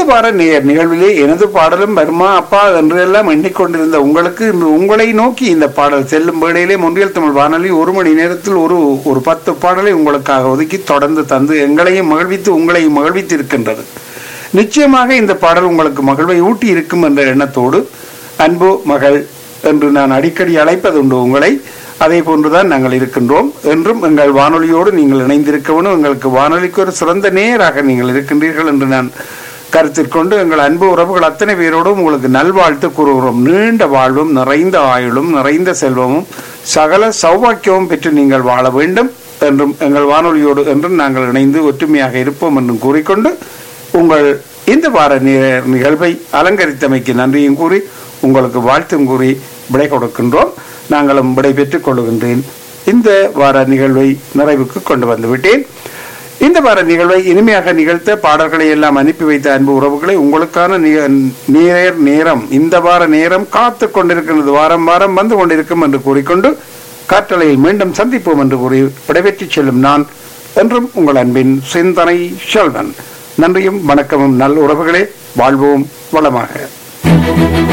வார நேர் நிகழ்விலே எனது பாடலும் வருமா அப்பா என்று எல்லாம் எண்ணிக்கொண்டிருந்த உங்களுக்கு இன்று உங்களை நோக்கி இந்த பாடல் செல்லும் வேளையிலே முன்றியல் தமிழ் வானொலி ஒரு மணி நேரத்தில் ஒரு ஒரு பத்து பாடலை உங்களுக்காக ஒதுக்கி தொடர்ந்து தந்து எங்களையும் மகிழ்வித்து உங்களையும் மகிழ்வித்து இருக்கின்றது நிச்சயமாக இந்த பாடல் உங்களுக்கு மகிழ்வை ஊட்டி இருக்கும் என்ற எண்ணத்தோடு அன்பு மகள் என்று நான் அடிக்கடி அழைப்பதுண்டு உங்களை அதே போன்றுதான் நாங்கள் இருக்கின்றோம் என்றும் எங்கள் வானொலியோடு நீங்கள் இணைந்திருக்கவனும் எங்களுக்கு வானொலிக்கு ஒரு சிறந்த நேராக நீங்கள் இருக்கின்றீர்கள் என்று நான் கருத்தில் கொண்டு எங்கள் அன்பு உறவுகள் அத்தனை பேரோடும் உங்களுக்கு நல்வாழ்த்து கூறுகிறோம் நீண்ட வாழ்வும் நிறைந்த ஆயுளும் நிறைந்த செல்வமும் சகல சௌபாக்கியமும் பெற்று நீங்கள் வாழ வேண்டும் என்றும் எங்கள் வானொலியோடு என்றும் நாங்கள் இணைந்து ஒற்றுமையாக இருப்போம் என்றும் கூறிக்கொண்டு உங்கள் இந்த வார நி- நிகழ்வை அலங்கரித்தமைக்கு நன்றியும் கூறி உங்களுக்கு வாழ்த்தும் கூறி விடை கொடுக்கின்றோம் நாங்களும் விடை பெற்றுக் கொள்கின்றேன் இந்த வார நிகழ்வை நிறைவுக்கு கொண்டு வந்து விட்டேன் இந்த வார நிகழ்வை இனிமையாக நிகழ்த்த பாடல்களை எல்லாம் அனுப்பி வைத்த அன்பு உறவுகளை உங்களுக்கான நி- நேர் நேரம் இந்த வார நேரம் காத்து கொண்டிருக்கிறது வாரம் வாரம் வந்து கொண்டிருக்கும் என்று கூறிக்கொண்டு காற்றலையில் மீண்டும் சந்திப்போம் என்று கூறி விடைபெற்றுச் செல்லும் நான் என்றும் உங்கள் அன்பின் சிந்தனை செல்வன் நன்றியும் வணக்கமும் நல் உறவுகளே வாழ்வோம் வளமாக